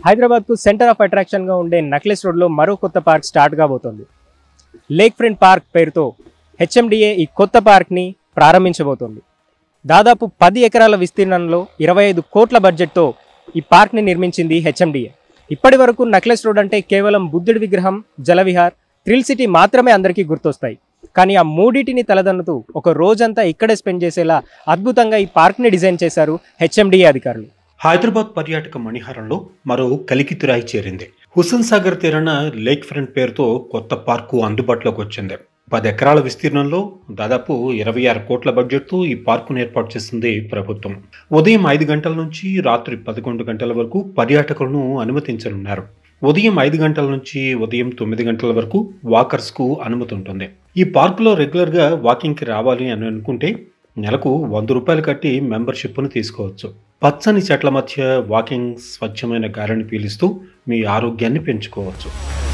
హైదరాబాద్కు centre of అట్రాక్షన్గా ఉండే necklace రోడ్లో మరో కొత్త పార్క్ స్టార్ట్ కాబోతోంది లేక్ ఫ్రంట్ పార్క్ పేరుతో హెచ్ఎండిఏ ఈ కొత్త పార్క్ని ప్రారంభించబోతోంది దాదాపు పది ఎకరాల విస్తీర్ణంలో ఇరవై ఐదు కోట్ల బడ్జెట్తో ఈ పార్క్ని నిర్మించింది హెచ్ఎండిఏ ఇప్పటి వరకు నక్లెస్ రోడ్ అంటే కేవలం బుద్ధుడి విగ్రహం జలవిహార్ థ్రిల్ సిటీ మాత్రమే అందరికీ గుర్తొస్తాయి కానీ ఆ మూడిటిని తలదన్నుతూ ఒక రోజంతా ఇక్కడే స్పెండ్ చేసేలా అద్భుతంగా ఈ పార్క్ని డిజైన్ చేశారు హెచ్ఎండిఏ అధికారులు హైదరాబాద్ పర్యాటక మణిహారంలో మరో కలికితురాయి చేరింది హుస్సేన్ సాగర్ తీరాన లేక్ ఫ్రంట్ పేరుతో కొత్త పార్కు అందుబాటులోకి వచ్చింది పది ఎకరాల విస్తీర్ణంలో దాదాపు ఇరవై ఆరు కోట్ల బడ్జెట్తో ఈ పార్కును ఏర్పాటు చేసింది ప్రభుత్వం ఉదయం ఐదు గంటల నుంచి రాత్రి పదకొండు గంటల వరకు పర్యాటకులను అనుమతించనున్నారు ఉదయం ఐదు గంటల నుంచి ఉదయం తొమ్మిది గంటల వరకు వాకర్స్కు అనుమతి ఉంటుంది ఈ పార్కులో రెగ్యులర్గా వాకింగ్కి రావాలి అని అనుకుంటే నెలకు వంద రూపాయలు కట్టి మెంబర్షిప్ను తీసుకోవచ్చు పచ్చని చెట్ల మధ్య వాకింగ్ స్వచ్ఛమైన గాలిని పీలుస్తూ మీ ఆరోగ్యాన్ని పెంచుకోవచ్చు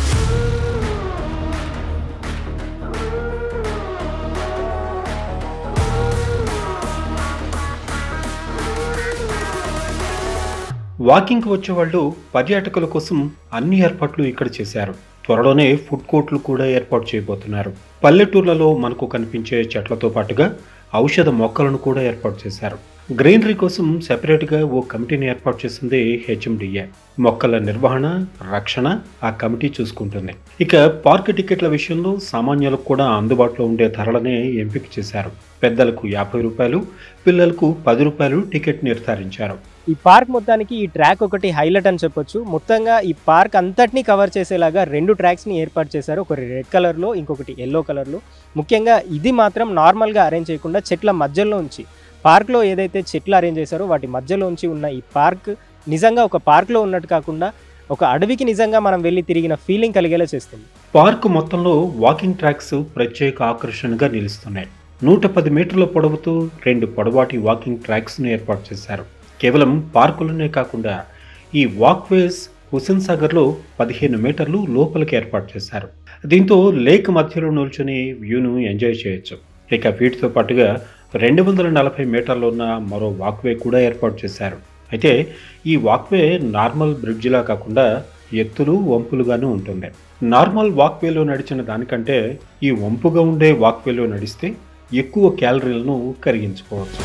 వాకింగ్కి వచ్చే వాళ్ళు పర్యాటకుల కోసం అన్ని ఏర్పాట్లు ఇక్కడ చేశారు త్వరలోనే ఫుడ్ కోర్ట్లు కూడా ఏర్పాటు చేయబోతున్నారు పల్లెటూర్లలో మనకు కనిపించే చెట్లతో పాటుగా ఔషధ మొక్కలను కూడా ఏర్పాటు చేశారు గ్రీనరీ కోసం సెపరేట్గా ఓ కమిటీని ఏర్పాటు చేసింది హెచ్ఎండిఏ మొక్కల నిర్వహణ రక్షణ ఆ కమిటీ చూసుకుంటుంది ఇక పార్క్ టికెట్ల విషయంలో సామాన్యులకు కూడా అందుబాటులో ఉండే ధరలనే ఎంపిక చేశారు పెద్దలకు యాభై రూపాయలు పిల్లలకు పది రూపాయలు టికెట్ నిర్ధారించారు ఈ పార్క్ మొత్తానికి ఈ ట్రాక్ ఒకటి హైలైట్ అని చెప్పొచ్చు మొత్తంగా ఈ పార్క్ అంతటినీ కవర్ చేసేలాగా రెండు ట్రాక్స్ని ఏర్పాటు చేశారు ఒకటి రెడ్ కలర్లో ఇంకొకటి ఎల్లో కలర్లో ముఖ్యంగా ఇది మాత్రం నార్మల్గా అరేంజ్ చేయకుండా చెట్ల మధ్యలో ఉంచి పార్క్లో ఏదైతే చెట్లు అరేంజ్ చేశారో వాటి మధ్యలో ఉంచి ఉన్న ఈ పార్క్ నిజంగా ఒక పార్క్లో ఉన్నట్టు కాకుండా ఒక అడవికి నిజంగా మనం వెళ్ళి తిరిగిన ఫీలింగ్ కలిగేలా చేస్తుంది పార్క్ మొత్తంలో వాకింగ్ ట్రాక్స్ ప్రత్యేక ఆకర్షణగా నిలుస్తున్నాయి నూట పది మీటర్ల పొడవుతో రెండు పొడవాటి వాకింగ్ ట్రాక్స్ను ఏర్పాటు చేశారు కేవలం పార్కులోనే కాకుండా ఈ వాక్వేస్ హుస్సేన్ సాగర్లో పదిహేను మీటర్లు లోపలికి ఏర్పాటు చేశారు దీంతో లేక్ మధ్యలో నిల్చొని వ్యూను ఎంజాయ్ చేయొచ్చు ఇక వీటితో పాటుగా రెండు వందల నలభై మీటర్లు ఉన్న మరో వాక్వే కూడా ఏర్పాటు చేశారు అయితే ఈ వాక్వే నార్మల్ బ్రిడ్జిలా కాకుండా ఎత్తులు వంపులుగాను ఉంటుంది నార్మల్ వాక్వేలో నడిచిన దానికంటే ఈ వంపుగా ఉండే వాక్వేలో నడిస్తే ఎక్కువ క్యాలరీలను కరిగించుకోవచ్చు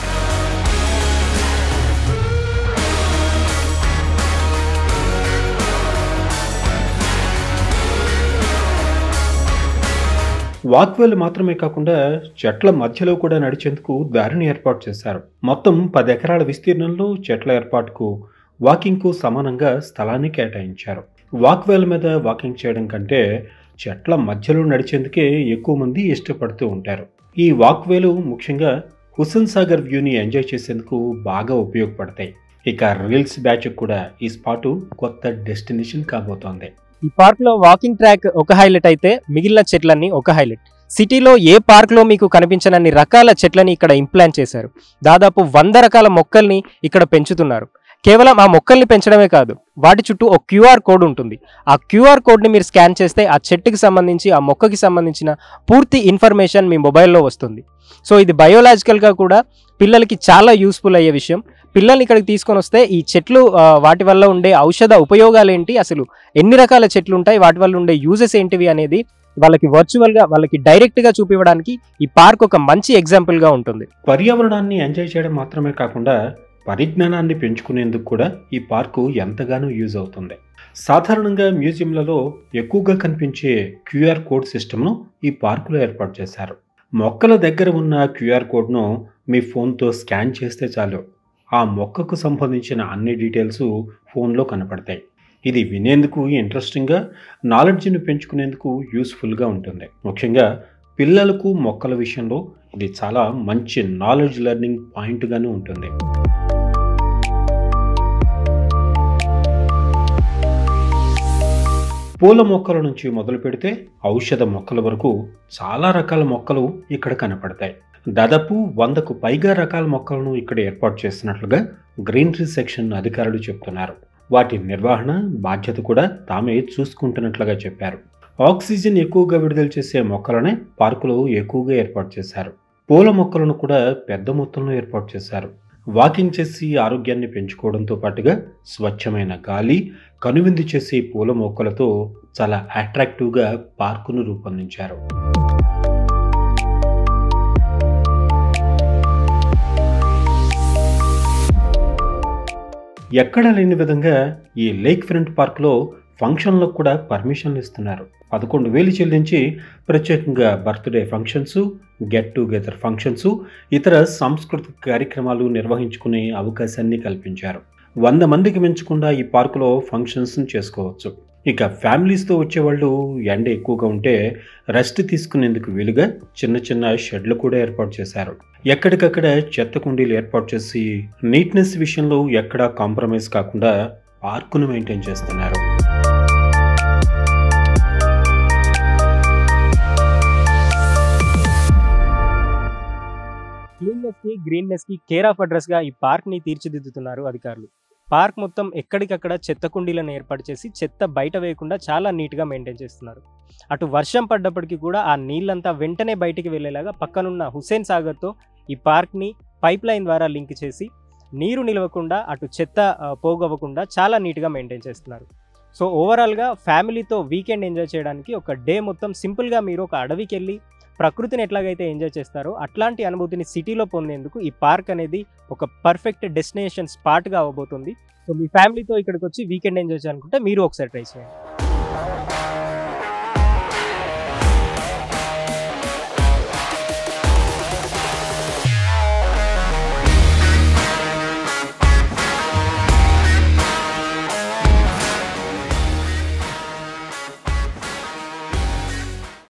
వాక్వేలు మాత్రమే కాకుండా చెట్ల మధ్యలో కూడా నడిచేందుకు దారిని ఏర్పాటు చేశారు మొత్తం పది ఎకరాల విస్తీర్ణంలో చెట్ల ఏర్పాటుకు వాకింగ్కు సమానంగా స్థలాన్ని కేటాయించారు వాక్వేల మీద వాకింగ్ చేయడం కంటే చెట్ల మధ్యలో నడిచేందుకే ఎక్కువ మంది ఇష్టపడుతూ ఉంటారు ఈ వాక్వేలు ముఖ్యంగా హుస్సేన్ సాగర్ వ్యూని ఎంజాయ్ చేసేందుకు బాగా ఉపయోగపడతాయి ఇక రీల్స్ బ్యాచ్ కూడా ఈ స్పాటు కొత్త డెస్టినేషన్ కాబోతోంది ఈ పార్క్లో వాకింగ్ ట్రాక్ ఒక హైలైట్ అయితే మిగిలిన చెట్లన్నీ ఒక హైలైట్ సిటీలో ఏ పార్క్లో మీకు కనిపించనన్ని రకాల చెట్లని ఇక్కడ ఇంప్లాంట్ చేశారు దాదాపు వంద రకాల మొక్కల్ని ఇక్కడ పెంచుతున్నారు కేవలం ఆ మొక్కల్ని పెంచడమే కాదు వాటి చుట్టూ ఒక క్యూఆర్ కోడ్ ఉంటుంది ఆ క్యూఆర్ కోడ్ని మీరు స్కాన్ చేస్తే ఆ చెట్టుకి సంబంధించి ఆ మొక్కకి సంబంధించిన పూర్తి ఇన్ఫర్మేషన్ మీ మొబైల్లో వస్తుంది సో ఇది బయోలాజికల్గా కూడా పిల్లలకి చాలా యూస్ఫుల్ అయ్యే విషయం పిల్లల్ని ఇక్కడికి తీసుకొని వస్తే ఈ చెట్లు ఆ, వాటి వల్ల ఉండే ఔషధ ఉపయోగాలు ఏంటి అసలు ఎన్ని రకాల చెట్లు ఉంటాయి వాటి వల్ల ఉండే యూజెస్ ఏంటివి అనేది వాళ్ళకి వర్చువల్గా వాళ్ళకి డైరెక్ట్గా చూపివ్వడానికి ఈ పార్క్ ఒక మంచి ఎగ్జాంపుల్గా ఉంటుంది పర్యావరణాన్ని ఎంజాయ్ చేయడం మాత్రమే కాకుండా పరిజ్ఞానాన్ని పెంచుకునేందుకు కూడా ఈ పార్కు ఎంతగానో యూజ్ అవుతుంది సాధారణంగా మ్యూజియంలలో ఎక్కువగా కనిపించే క్యూఆర్ కోడ్ సిస్టమ్ను ఈ పార్కులో ఏర్పాటు చేశారు మొక్కల దగ్గర ఉన్న క్యూఆర్ కోడ్ను మీ ఫోన్తో స్కాన్ చేస్తే చాలు ఆ మొక్కకు సంబంధించిన అన్ని డీటెయిల్స్ ఫోన్లో కనపడతాయి ఇది వినేందుకు ఇంట్రెస్టింగ్గా నాలెడ్జ్ని పెంచుకునేందుకు యూస్ఫుల్గా ఉంటుంది ముఖ్యంగా పిల్లలకు మొక్కల విషయంలో ఇది చాలా మంచి నాలెడ్జ్ లెర్నింగ్ పాయింట్గాను ఉంటుంది పూల మొక్కల నుంచి మొదలు పెడితే ఔషధ మొక్కల వరకు చాలా రకాల మొక్కలు ఇక్కడ కనపడతాయి దాదాపు వందకు పైగా రకాల మొక్కలను ఇక్కడ ఏర్పాటు చేసినట్లుగా గ్రీనరీ సెక్షన్ అధికారులు చెప్తున్నారు వాటి నిర్వహణ బాధ్యత కూడా తామే చూసుకుంటున్నట్లుగా చెప్పారు ఆక్సిజన్ ఎక్కువగా విడుదల చేసే మొక్కలనే పార్కులో ఎక్కువగా ఏర్పాటు చేశారు పూల మొక్కలను కూడా పెద్ద మొత్తంలో ఏర్పాటు చేశారు వాకింగ్ చేసి ఆరోగ్యాన్ని పెంచుకోవడంతో పాటుగా స్వచ్ఛమైన గాలి కనువిందు చేసే పూల మొక్కలతో చాలా అట్రాక్టివ్గా పార్కును రూపొందించారు ఎక్కడ లేని విధంగా ఈ లేక్ ఫ్రంట్ పార్క్లో ఫంక్షన్లకు కూడా పర్మిషన్లు ఇస్తున్నారు పదకొండు వేలు చెల్లించి ప్రత్యేకంగా birthday functions get together functions ఇతర సాంస్కృతిక కార్యక్రమాలు నిర్వహించుకునే అవకాశాన్ని కల్పించారు వంద మందికి మించకుండా ఈ పార్కులో ఫంక్షన్స్ చేసుకోవచ్చు ఇక ఫ్యామిలీస్తో వచ్చేవాళ్ళు ఎండ ఎక్కువగా ఉంటే రెస్ట్ తీసుకునేందుకు వీలుగా చిన్న చిన్న షెడ్లు కూడా ఏర్పాటు చేశారు ఎక్కడికక్కడ చెత్త కుండీలు ఏర్పాటు చేసి నీట్నెస్ విషయంలో ఎక్కడా కాంప్రమైజ్ కాకుండా పార్కును మెయింటైన్ చేస్తున్నారు క్లీన్నెస్ కి గ్రీన్నెస్ కి కేర్ ఆఫ్ అడ్రస్ గా ఈ పార్క్ ని తీర్చిదిద్దుతున్నారు అధికారులు పార్క్ మొత్తం ఎక్కడికక్కడ చెత్త కుండీలను ఏర్పాటు చేసి చెత్త బయట వేయకుండా చాలా నీట్ గా మెయింటైన్ చేస్తున్నారు అటు వర్షం పడ్డప్పటికీ కూడా ఆ నీళ్ళంతా వెంటనే బయటికి వెళ్ళేలాగా పక్కనున్న హుస్సేన్ సాగర్ తో ఈ పార్క్ ని పైప్ లైన్ ద్వారా లింక్ చేసి నీరు నిలవకుండా అటు చెత్త ఆ, పోగవ్వకుండా చాలా నీట్గా మెయింటైన్ చేస్తున్నారు సో ఓవరాల్గా ఫ్యామిలీతో వీకెండ్ ఎంజాయ్ చేయడానికి ఒక డే మొత్తం సింపుల్గా మీరు ఒక అడవికి వెళ్ళి ప్రకృతిని ఎట్లాగైతే ఎంజాయ్ చేస్తారో అట్లాంటి అనుభూతిని సిటీలో పొందేందుకు ఈ పార్క్ అనేది ఒక పర్ఫెక్ట్ డెస్టినేషన్ స్పాట్గా అవ్వబోతుంది సో మీ ఫ్యామిలీతో ఇక్కడికి వచ్చి వీకెండ్ ఎంజాయ్ చేయాలనుకుంటే మీరు ఒకసారి ట్రై చేయండి